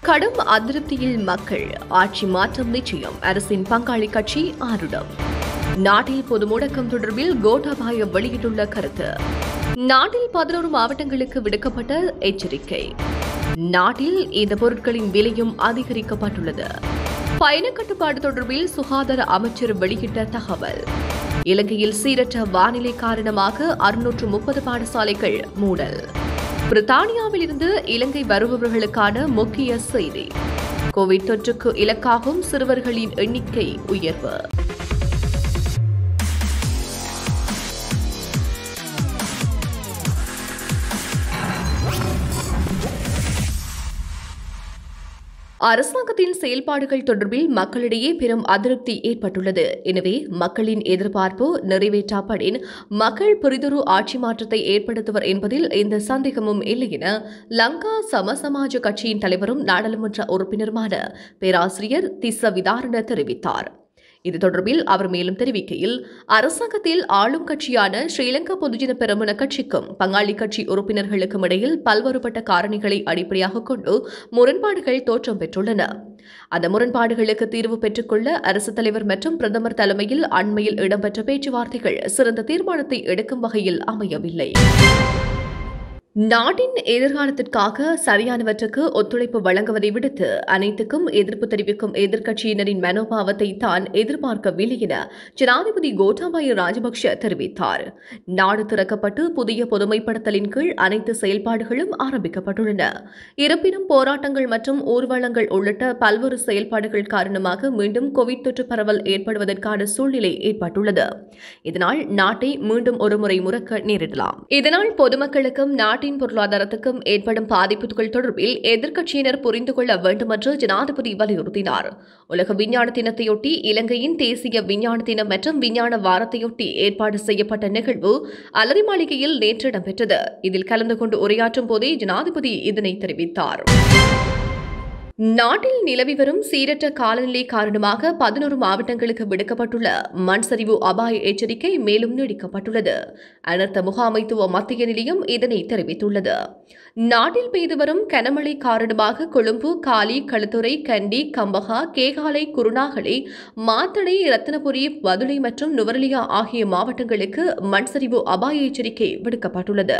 கடும் அதிருப்தியில் மக்கள் ஆட்சி மாற்றம் நிச்சயம் அரசின் பங்காளி கட்சி ஆருடம் நாட்டில் பொது முடக்கம் தொடர்பில் கோட்டாபாய வெளியிட்டுள்ள கருத்து நாட்டில் பதினோரு மாவட்டங்களுக்கு விடுக்கப்பட்ட எச்சரிக்கை நாட்டில் இந்த பொருட்களின் விலையும் அதிகரிக்கப்பட்டுள்ளது பயண கட்டுப்பாடு தொடர்பில் சுகாதார அமைச்சர் வெளியிட்ட தகவல் இலங்கையில் சீரற்ற வானிலை காரணமாக அறுநூற்று முப்பது பாடசாலைகள் மூடல் பிரித்தானியாவில் இருந்து இலங்கை வருபவர்களுக்கான முக்கிய செய்தி கோவிட் தொற்றுக்கு இலக்காகும் சிறுவர்களின் எண்ணிக்கை உயர்வு அரசாங்கத்தின் செயல்பாடுகள் தொடர்பில் மக்களிடையே பெரும் அதிருப்தி ஏற்பட்டுள்ளது எனவே மக்களின் எதிர்பார்ப்பு நிறைவேற்றாப்படின் மக்கள் புரிதொரு ஆட்சி மாற்றத்தை ஏற்படுத்துவர் என்பதில் எந்த சந்தேகமும் இல்லை என லங்கா சமசமாஜ கட்சியின் தலைவரும் நாடாளுமன்ற உறுப்பினருமான பேராசிரியர் திஸ்ஸ விதாரண தெரிவித்தார் இது தொடர்பில் அவர் மேலும் தெரிவிக்கையில் அரசாங்கத்தில் ஆளும் கட்சியான ஸ்ரீலங்கா பொதுஜன பெரமுன கட்சிக்கும் பங்காளி கட்சி உறுப்பினர்களுக்கும் இடையில் பல்வேறுபட்ட காரணிகளை அடிப்படையாக கொண்டு முரண்பாடுகள் தோற்றம் பெற்றுள்ளன அந்த முரண்பாடுகளுக்கு தீர்வு பெற்றுக்கொள்ள அரசுத் தலைவர் மற்றும் பிரதமர் தலைமையில் அண்மையில் இடம்பெற்ற பேச்சுவார்த்தைகள் சிறந்த தீர்மானத்தை எடுக்கும் வகையில் அமையவில்லை நாட்டின் எதிர்காலத்திற்காக சரியானவற்றுக்கு ஒத்துழைப்பு வழங்குவதை விடுத்து அனைத்துக்கும் எதிர்ப்பு தெரிவிக்கும் எதிர்க்கட்சியினரின் மனோபாவத்தை தான் எதிர்பார்க்கவில்லை என ஜனாதிபதி கோட்டாபாய ராஜபக்ஷ தெரிவித்தார் நாடு திறக்கப்பட்டு புதிய பொதுமைப்படுத்தலின் கீழ் அனைத்து செயல்பாடுகளும் ஆரம்பிக்கப்பட்டுள்ளன இருப்பினும் போராட்டங்கள் மற்றும் ஊர்வலங்கள் உள்ளிட்ட பல்வேறு செயல்பாடுகள் காரணமாக மீண்டும் கோவிட் தொற்று பரவல் ஏற்படுவதற்கான சூழ்நிலை ஏற்பட்டுள்ளது இதனால் நாட்டை மீண்டும் ஒருமுறை முறக்க நேரிடலாம் இதனால் பொதுமக்களுக்கும் நாட்டின் பொருளாதாரத்துக்கும் ஏற்படும் பாதிப்புகள் தொடர்பில் எதிர்க்கட்சியினர் புரிந்து கொள்ள வேண்டும் என்று ஜனாதிபதி வலியுறுத்தினார் உலக விஞ்ஞான தினத்தையொட்டி இலங்கையின் தேசிய விஞ்ஞான தினம் மற்றும் விஞ்ஞான வாரத்தையொட்டி ஏற்பாடு செய்யப்பட்ட நிகழ்வு அலரி மாளிகையில் நேற்று இடம்பெற்றது இதில் கலந்து கொண்டு உரையாற்றும் போதே ஜனாதிபதி இதனை தெரிவித்தார் நாட்டில் நிலவி வரும் சீரற்ற காலநிலை காரணமாக பதினோரு மாவட்டங்களுக்கு விடுக்கப்பட்டுள்ள மண் சரிவு அபாய எச்சரிக்கை மேலும் நீடிக்கப்பட்டுள்ளது அனர்த்த முகாமைத்துவ மத்திய நிலையம் இதனை தெரிவித்துள்ளது நாட்டில் பெய்து வரும் கனமழை காரணமாக கொழும்பு காலி களுத்துறை கண்டி கம்பகா கேகாலை குருணாகலை மாத்தளை ரத்தினபுரி பதுளை மற்றும் நுவரலியா ஆகிய மாவட்டங்களுக்கு மண் சரிவு அபாய எச்சரிக்கை விடுக்கப்பட்டுள்ளது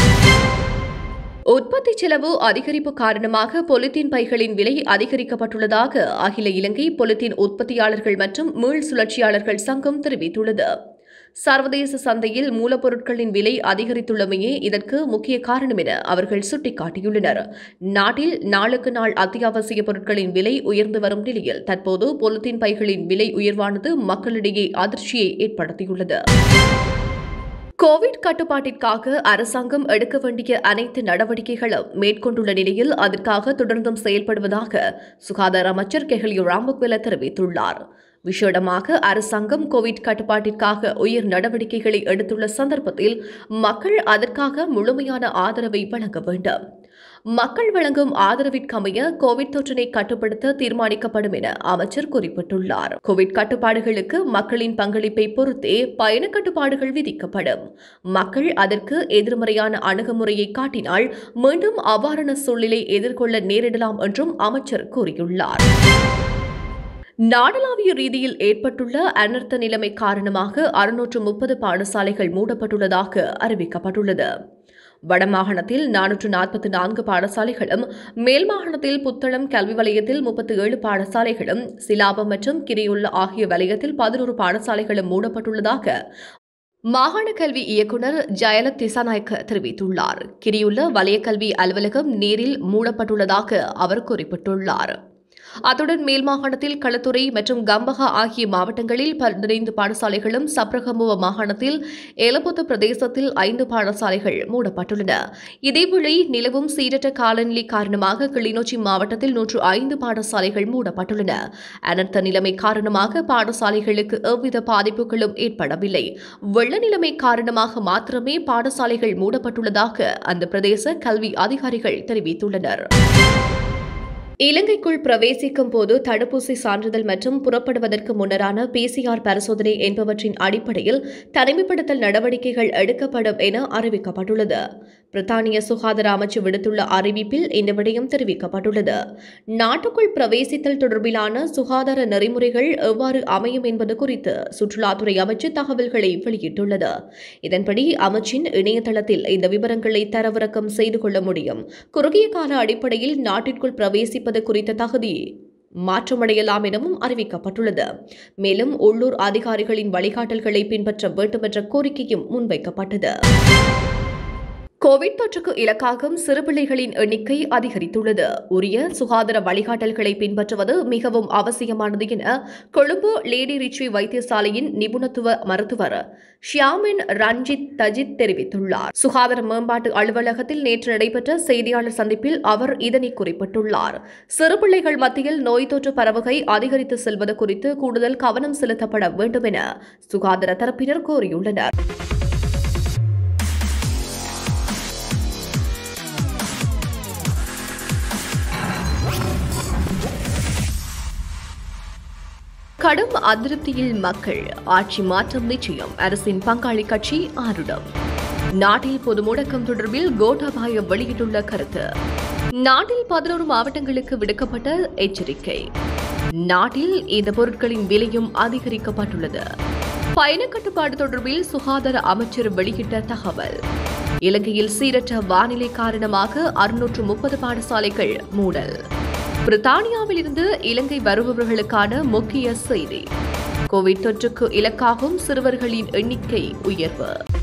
உற்பத்தி செலவு அதிகரிப்பு காரணமாக பொலித்தீன் பைகளின் விலை அதிகரிக்கப்பட்டுள்ளதாக அகில இலங்கை பொலித்தீன் உற்பத்தியாளர்கள் மற்றும் மீள் சுழற்சியாளர்கள் சங்கம் தெரிவித்துள்ளது சர்வதேச சந்தையில் மூலப்பொருட்களின் விலை அதிகரித்துள்ளமையே இதற்கு முக்கிய காரணம் என அவர்கள் சுட்டிக்காட்டியுள்ளனர் நாட்டில் நாளுக்கு நாள் அத்தியாவசிய பொருட்களின் விலை உயர்ந்து வரும் நிலையில் தற்போது பொலித்தீன் பைகளின் விலை உயர்வானது மக்களிடையே அதிர்ச்சியை ஏற்படுத்தியுள்ளது கோவிட் கட்டுப்பாட்டிற்காக அரசாங்கம் எடுக்க வேண்டிய அனைத்து நடவடிக்கைகளும் மேற்கொண்டுள்ள நிலையில் அதற்காக தொடர்ந்தும் செயல்படுவதாக சுகாதார அமைச்சர் கெஹலியோ ராம்பக்வெல தெரிவித்துள்ளார் விசேடமாக அரசாங்கம் கோவிட் கட்டுப்பாட்டிற்காக உயர் நடவடிக்கைகளை எடுத்துள்ள சந்தர்ப்பத்தில் மக்கள் அதற்காக முழுமையான ஆதரவை வழங்க வேண்டும் மக்கள் வழங்கும் ஆதரவிற்கமைய கோவிட் தொற்றினை கட்டுப்படுத்த தீர்மானிக்கப்படும் என அமைச்சர் குறிப்பிட்டுள்ளார் கோவிட் கட்டுப்பாடுகளுக்கு மக்களின் பங்களிப்பை பொறுத்தே பயண கட்டுப்பாடுகள் விதிக்கப்படும் மக்கள் அதற்கு எதிர்மறையான அணுகுமுறையை காட்டினால் மீண்டும் அவ்வாறான சூழ்நிலை எதிர்கொள்ள நேரிடலாம் என்றும் அமைச்சர் கூறியுள்ளார் நாடளாவிய ரீதியில் ஏற்பட்டுள்ள அனர்த்த நிலைமை காரணமாக அறுநூற்று முப்பது பாடசாலைகள் மூடப்பட்டுள்ளதாக அறிவிக்கப்பட்டுள்ளது வடமாகாணத்தில் நானூற்று நாற்பத்தி நான்கு பாடசாலைகளும் மேல் மாகாணத்தில் புத்தளம் கல்வி வலயத்தில் முப்பத்தி ஏழு பாடசாலைகளும் சிலாபம் மற்றும் கிரியுள்ள ஆகிய வலயத்தில் பதினோரு பாடசாலைகளும் மூடப்பட்டுள்ளதாக மாகாண கல்வி இயக்குநர் ஜயலத் திசாநாயக்க தெரிவித்துள்ளார் கிரியுள்ள வலய கல்வி அலுவலகம் நீரில் மூடப்பட்டுள்ளதாக அவர் குறிப்பிட்டுள்ளார் அத்துடன் மேல் மாகாணத்தில் களத்துறை மற்றும் கம்பகா ஆகிய மாவட்டங்களில் பதினைந்து பாடசாலைகளும் சப்ரகமுவ மாகாணத்தில் ஏலபுத்த பிரதேசத்தில் ஐந்து பாடசாலைகள் மூடப்பட்டுள்ளன இதேவேளை நிலவும் சீரற்ற காலநிலை காரணமாக கிளிநொச்சி மாவட்டத்தில் நூற்று ஐந்து பாடசாலைகள் மூடப்பட்டுள்ளன அனர்த்த நிலைமை காரணமாக பாடசாலைகளுக்கு எவ்வித பாதிப்புகளும் ஏற்படவில்லை வெள்ள நிலைமை காரணமாக மாத்திரமே பாடசாலைகள் மூடப்பட்டுள்ளதாக அந்த பிரதேச கல்வி அதிகாரிகள் தெரிவித்துள்ளனர் இலங்கைக்குள் பிரவேசிக்கும் போது தடுப்பூசி சான்றிதழ் மற்றும் புறப்படுவதற்கு முன்னரான பிசிஆர் பரிசோதனை என்பவற்றின் அடிப்படையில் தனிமைப்படுத்தல் நடவடிக்கைகள் எடுக்கப்படும் என அறிவிக்கப்பட்டுள்ளது பிரித்தானிய சுகாதார அமைச்சு விடுத்துள்ள அறிவிப்பில் இந்த விடயம் தெரிவிக்கப்பட்டுள்ளது நாட்டுக்குள் பிரவேசித்தல் தொடர்பிலான சுகாதார நெறிமுறைகள் எவ்வாறு அமையும் என்பது குறித்து சுற்றுலாத்துறை அமைச்சு தகவல்களை வெளியிட்டுள்ளது இதன்படி அமைச்சின் இணையதளத்தில் இந்த விவரங்களை தரவிறக்கம் செய்து கொள்ள முடியும் குறுகிய கால அடிப்படையில் நாட்டிற்குள் பிரவேசிப்பது குறித்த தகுதி மாற்றமடையலாம் எனவும் அறிவிக்கப்பட்டுள்ளது மேலும் உள்ளூர் அதிகாரிகளின் வழிகாட்டல்களை பின்பற்ற வேண்டும் என்ற கோரிக்கையும் முன்வைக்கப்பட்டது கோவிட் தொற்றுக்கு இலக்காகும் சிறுபிள்ளைகளின் எண்ணிக்கை அதிகரித்துள்ளது உரிய சுகாதார வழிகாட்டல்களை பின்பற்றுவது மிகவும் அவசியமானது என கொழும்பு லேடி ரிச்வி வைத்தியசாலையின் நிபுணத்துவ மருத்துவர் ஷியாமின் ரஞ்சித் தஜித் தெரிவித்துள்ளார் சுகாதார மேம்பாட்டு அலுவலகத்தில் நேற்று நடைபெற்ற செய்தியாளர் சந்திப்பில் அவர் இதனை குறிப்பிட்டுள்ளார் சிறுபிள்ளைகள் மத்தியில் நோய் தொற்று பரவுகை அதிகரித்து செல்வது குறித்து கூடுதல் கவனம் செலுத்தப்பட வேண்டும் என சுகாதார தரப்பினர் கோரியுள்ளனர் கடும் அதிருப்தியில் மக்கள் ஆட்சி மாற்றம் நிச்சயம் அரசின் பங்காளி கட்சி ஆருடம் நாட்டில் பொது முடக்கம் தொடர்பில் கோட்டாபாய வெளியிட்டுள்ள கருத்து நாட்டில் பதினோரு மாவட்டங்களுக்கு விடுக்கப்பட்ட எச்சரிக்கை நாட்டில் இந்த பொருட்களின் விலையும் அதிகரிக்கப்பட்டுள்ளது பயண கட்டுப்பாடு தொடர்பில் சுகாதார அமைச்சர் வெளியிட்ட தகவல் இலங்கையில் சீரற்ற வானிலை காரணமாக அறுநூற்று முப்பது பாடசாலைகள் மூடல் பிரித்தானியாவில் இருந்து இலங்கை வருபவர்களுக்கான முக்கிய செய்தி கோவிட் தொற்றுக்கு இலக்காகும் சிறுவர்களின் எண்ணிக்கை உயர்வு